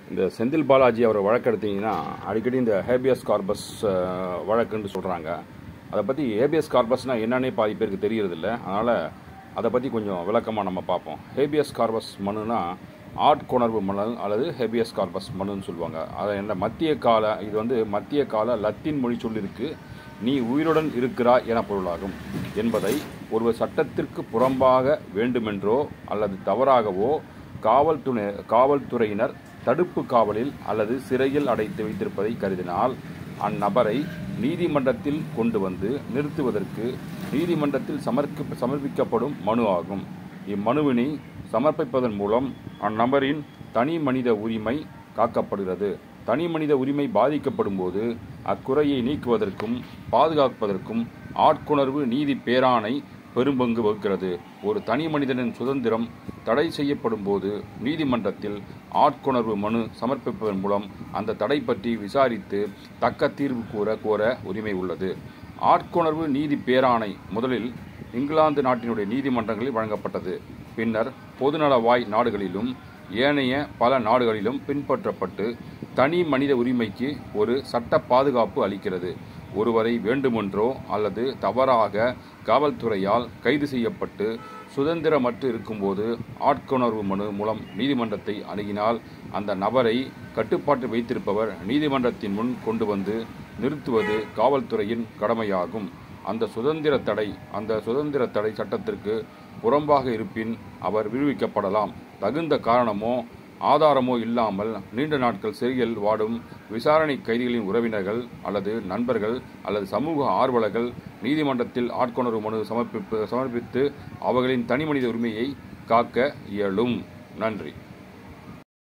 இந்த செந்தில் பாலாஜி அவரை வழக்கெடுத்தீங்கன்னா அடிக்கடி இந்த ஹேபியஸ் கார்பஸ் அஹ், வழக்குன்னு சொல்கிறாங்க அதை பற்றி ஹேபியஸ் கார்பஸ்னால் என்னன்னே பாதி பேருக்கு தெரியறதில்ல அதனால் அதை பற்றி கொஞ்சம் விளக்கமாக நம்ம பார்ப்போம் ஹேபியஸ் கார்பஸ் மனுனா ஆட்கொணர்வு மணல் அல்லது ஹேபியஸ் கார்பஸ் மனுன்னு சொல்லுவாங்க அதை என்ன மத்திய கால இது வந்து மத்திய கால லத்தீன் மொழி சொல்லிருக்கு நீ உயிருடன் இருக்கிறாய் என பொருளாகும் என்பதை ஒருவர் சட்டத்திற்கு புறம்பாக வேண்டுமென்றோ அல்லது தவறாகவோ காவல்துறை காவல்துறையினர் தடுப்பு காவலில் அல்லது சிறையில் அடைத்து வைத்திருப்பதை கருதினால் அந்நபரை நீதிமன்றத்தில் கொண்டு வந்து நிறுத்துவதற்கு நீதிமன்றத்தில் சமர்க்க சமர்ப்பிக்கப்படும் மனு ஆகும் இம்மனுவினை சமர்ப்பிப்பதன் மூலம் அந்நபரின் தனி மனித உரிமை காக்கப்படுகிறது தனி மனித உரிமை பாதிக்கப்படும் போது அக்குறையை நீக்குவதற்கும் பாதுகாப்பதற்கும் ஆட்கொணர்வு நீதி பேராணை பெரும்பங்கு வகிக்கிறது ஒரு தனி மனிதனின் சுதந்திரம் தடை செய்யப்படும் போது நீதிமன்றத்தில் ஆட்கொணர்வு மனு சமர்ப்பிப்பதன் மூலம் அந்த தடை பற்றி விசாரித்து தக்க தீர்வு கூற கோர உரிமை உள்ளது ஆட்கொணர்வு நீதி பேராணை முதலில் இங்கிலாந்து நாட்டினுடைய நீதிமன்றங்களில் வழங்கப்பட்டது பின்னர் பொதுநலவாய் நாடுகளிலும் ஏனைய பல நாடுகளிலும் பின்பற்றப்பட்டு தனி மனித உரிமைக்கு ஒரு சட்ட பாதுகாப்பு அளிக்கிறது ஒருவரை வேண்டுமென்றோ அல்லது தவறாக காவல்துறையால் கைது செய்யப்பட்டு சுதந்திரமற்று இருக்கும்போது ஆட்கொணர்வு மனு மூலம் நீதிமன்றத்தை அணுகினால் அந்த நபரை கட்டுப்பாட்டு வைத்திருப்பவர் நீதிமன்றத்தின் முன் கொண்டு வந்து நிறுத்துவது காவல்துறையின் கடமையாகும் அந்த சுதந்திர தடை அந்த சுதந்திர தடை சட்டத்திற்கு புறம்பாக இருப்பின் அவர் விடுவிக்கப்படலாம் தகுந்த காரணமோ ஆதாரமோ இல்லாமல் நீண்ட நாட்கள் சிறையில் வாடும் விசாரணை கைதிகளின் உறவினர்கள் அல்லது நண்பர்கள் அல்லது சமூக ஆர்வலர்கள் நீதிமன்றத்தில் ஆட்கொணர்வு மனு சமர்ப்பிப்பு சமர்ப்பித்து அவர்களின் தனிமனித உரிமையை காக்க இயலும் நன்றி